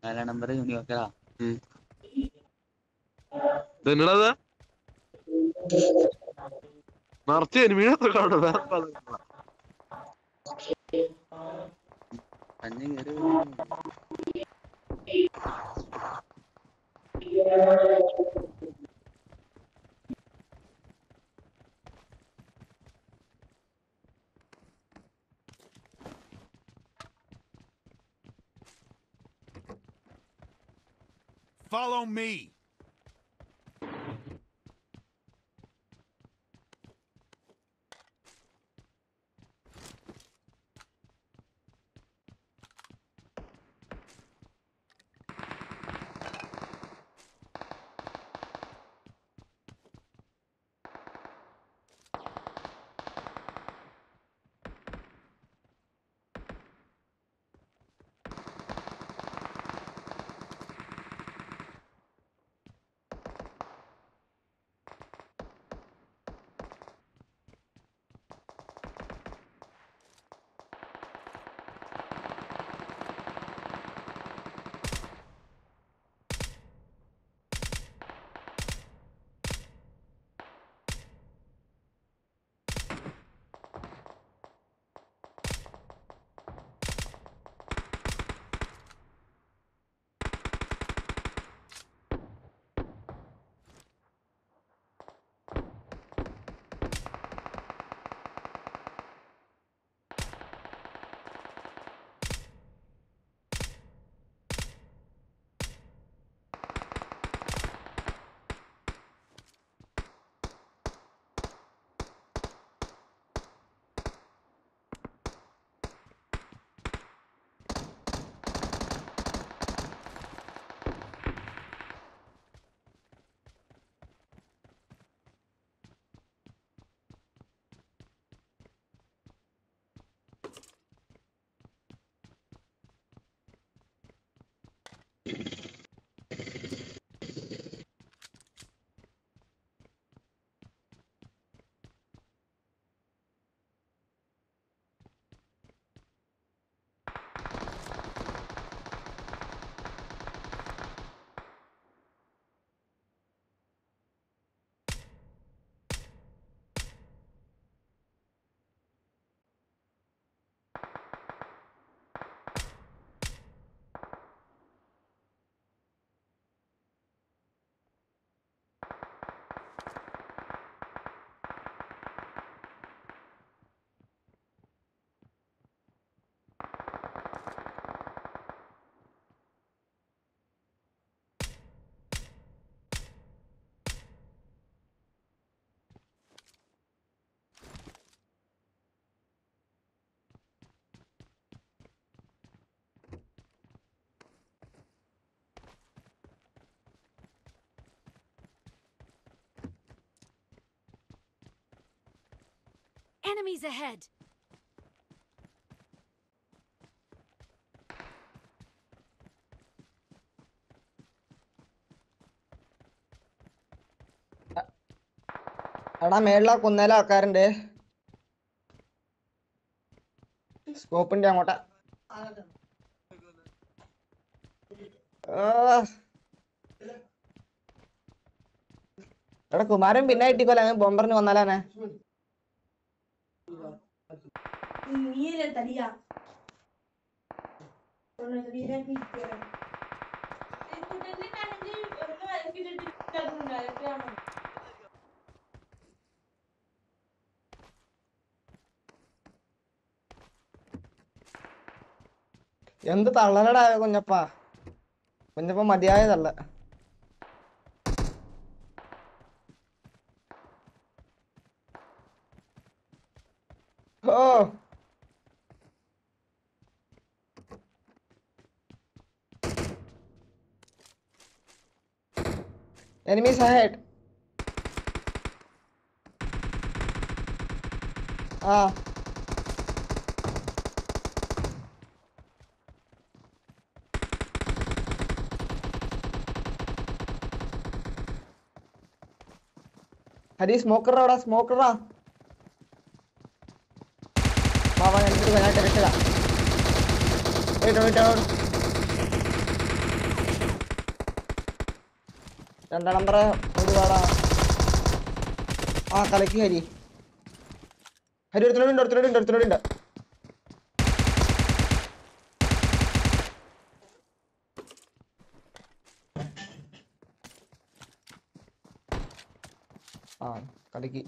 നാലാം നമ്പർ യൂണിവേഴ്സലാ ഇതെന്നടാ നിറച്ച് എനിമീനൊക്കെ കാണും വേറെ പലതും. കഞ്ഞി കയറി Follow me. Enemies ahead! എടാ മേളിലാ കുന്നേല ആൾക്കാരുണ്ട് സ്കോപ്പിന്റെ അങ്ങോട്ടാ ആ. എടാ കുമാരൻ പിന്നെ ഇട്ടിക്കോല അങ്ങ് ബോംബറിന് വന്നാലാനെ Mira, estaría. Con la vida cristiana. എന്ത് തള്ളലടാ കുഞ്ഞപ്പ കുഞ്ഞപ്പ മതിയായ തള്ള ഓ enemies ahead ആ ഹരി സ്മോക്കർ അവിടെ സ്മോക്കറാ വാ വാ എനിക്ക് വരാട്ട് രക്ഷടാ വെയിറ്റ് വെയിറ്റ് രണ്ടാം നമ്പർ ഒരുപാടാ ആ കളിക്ക് ഹരി ഹരി ഒരുത്തിനോടുണ്ട് ഒരുത്തിനോടുണ്ട് ഒരുത്തിനോടുണ്ട് ആ കളിക്ക്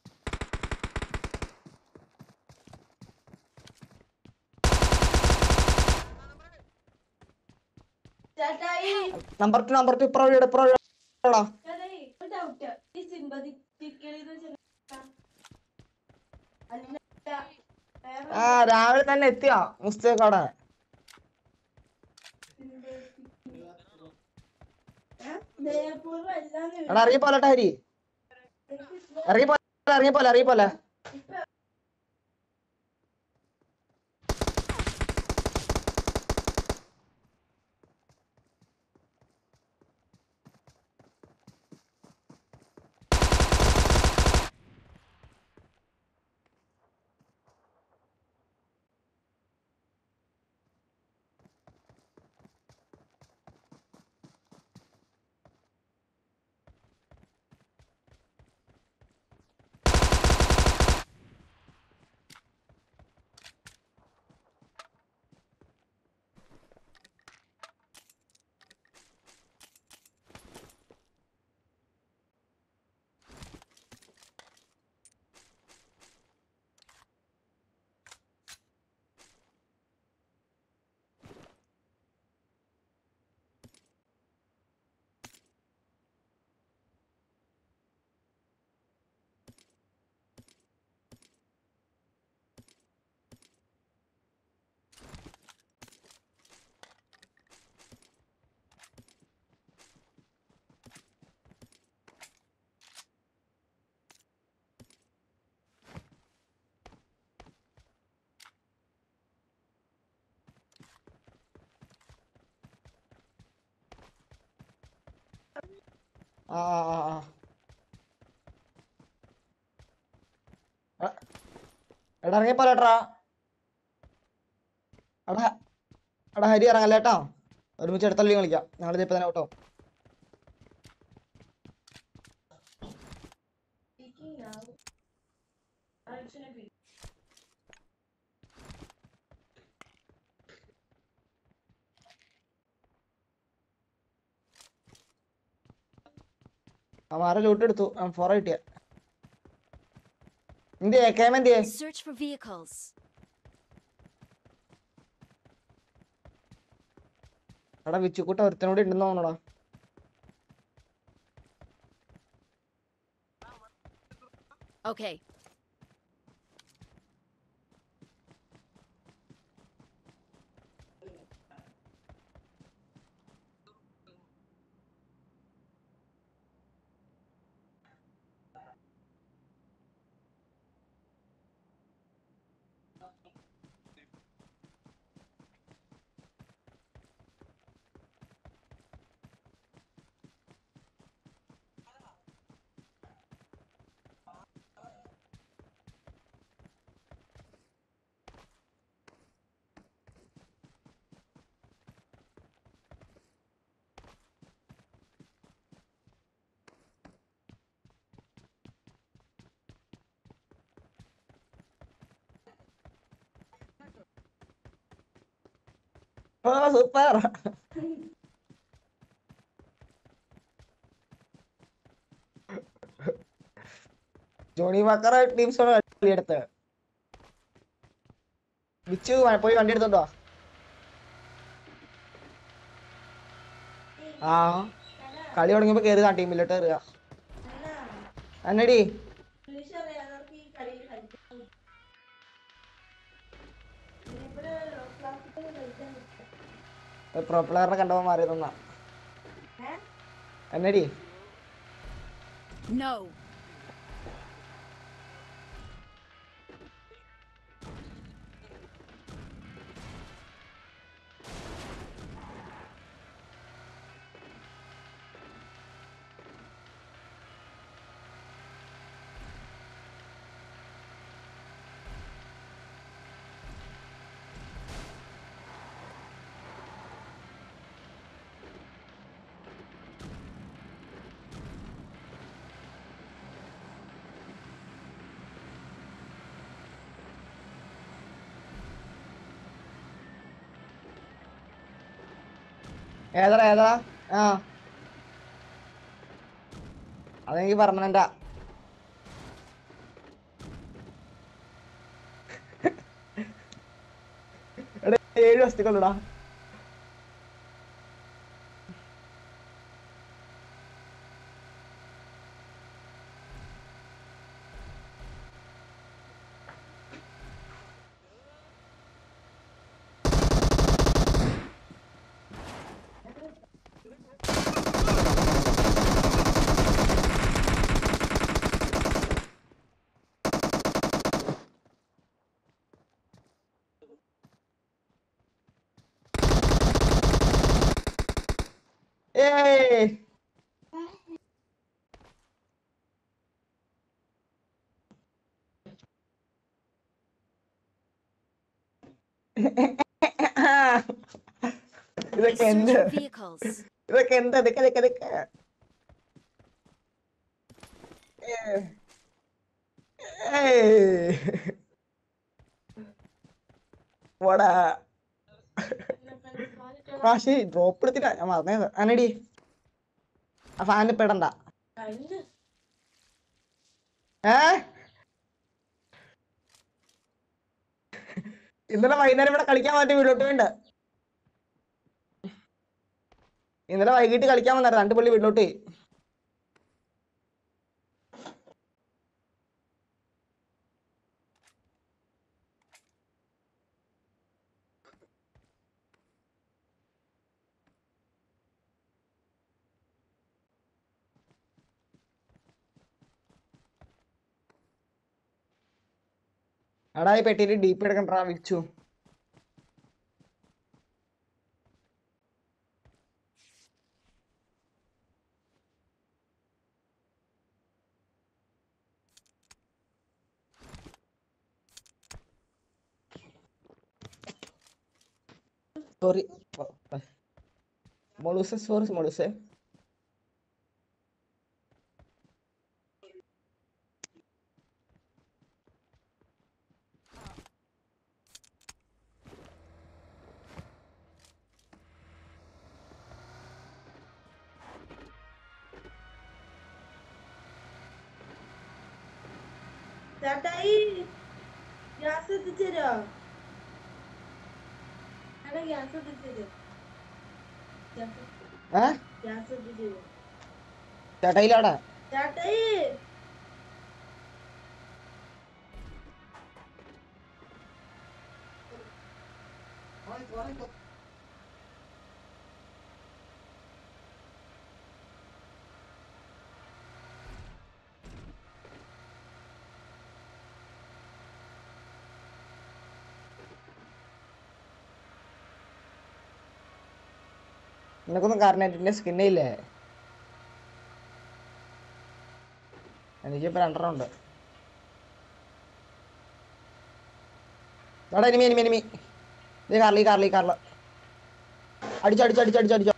ചേട്ടായി നമ്പർ ടു നമ്പർ ടു ഇപ്പുറം വീട് ഇപ്പുറം വീടാ ചേട്ടായി ഒരു ഡൗട്ട് ഈ സിമ്പതിക്കലിന്ന് അല്ല വേറെ ആ രാവിലെ തന്നെ എത്തിയോ മുസ്തേക്ക് അവിടെ ഏ? ദയപൂർവ്വം എല്ലാം എടാ ഇറങ്ങി പോലട്ടെ ഹരി ഇറങ്ങി പോലെ ഇറങ്ങി പോലെ ഇറങ്ങി പോലെ ആ ആ ആ ആ എ- എടാ ഇറങ്ങി പോലെട്ടാ എടാ എടാ ഹരി ഇറങ്ങല്ലേ കേട്ടോ ഒരുമിച്ച് എടുത്തള്ളി കളിക്കാം ഞങ്ങൾ ഇപ്പൊ തന്നെ കേട്ടോ അവന്മാരെ ചൂട്ടെടുത്തു ഫോറ കിട്ടിയ എന്തിയെ കേമ എന്തിയെ Search for vehicles. എടാ വിച്ചുക്കൂട്ട ഒരുത്തനോട് ഉണ്ടെന്ന് തോന്നടാ Okay. ഓ സൂപ്പർ ജോണി വാക്കർ ടീംസോട് കളി എടുത്ത് വിച്ചു വ- പോയി വണ്ടി എടുത്തോണ്ടോ ആ കളി തുടങ്ങിയപ്പോ കേറുക ടീമിലോട്ട് കയറുക എന്നടി ഇംഗ്ലീഷ് അറിയാവുന്നവർക്ക് ഈ കളി കളിക്കാൻ പറ്റും. ഇതിനിവിടെ ക്ലാസ്സിക്കൽ കളിക്കാൻ പറ്റും. പ്രോ പ്ലെയറിനെ കണ്ടപ്പോ മാറി തന്ന ഏ? എന്നടി No. ഏതാ ഏതാ ആ അതെനിക്ക് പെർമനന്റാ എടാ ഏഴ് വസ്തുക്കളുടാ ഏയ് ഇതൊക്കെ എന്ത് Search for vehicles. ഇതൊക്കെ എന്താ ഇതൊക്കെ ഇതൊക്കെ ഇതൊക്കെ ഏയ്. ഏയ്. പോടാ ആ ശരി ഡ്രോപ്പ് എടുത്തിട്ടാ ഞാൻ മറന്നേത് അനടി ആ ഫാനിൽ പെടണ്ട കഴിഞ്ഞു ഏ ഇന്നലെ വൈകുന്നേരം ഇവിടെ കളിക്കാൻ പറ്റിയ വീട്ടിലോട്ട് വേണ്ട ഇന്നലെ വൈകിട്ട് കളിക്കാൻ വന്നായിരുന്നു രണ്ട് പുള്ളി വീട്ടിലോട്ട് പോയി. എടാ ഈ പെട്ടിയിൽ ഡീപ്പ് എടുക്കണ്ടാ വിളിച്ചു സോറി മോളൂസെ സോറി മോളൂസെ ചേട്ടായി ഗ്യാസ് എത്തിച്ചേരോ എടാ ഗ്യാസ് എത്തിച്ചേരോ ഏ ഗ്യാസ് എത്തിച്ചേരോ ചേട്ടായിലാടാ ചേട്ടായി നിനക്കൊന്നും കാരണമായിട്ടില്ല സ്കിന്നേ ഇല്ലേ എനിക്കിപ്പോ രണ്ടെണ്ണം ഉണ്ട് എടാ എനിമി എനിമി എനിമി ഈ കാറിൽ ഈ കാറിൽ ഈ കാറിൽ അടിച്ചോ അടിച്ചോ അടിച്ചോ അടിച്ചോ അടിച്ചോ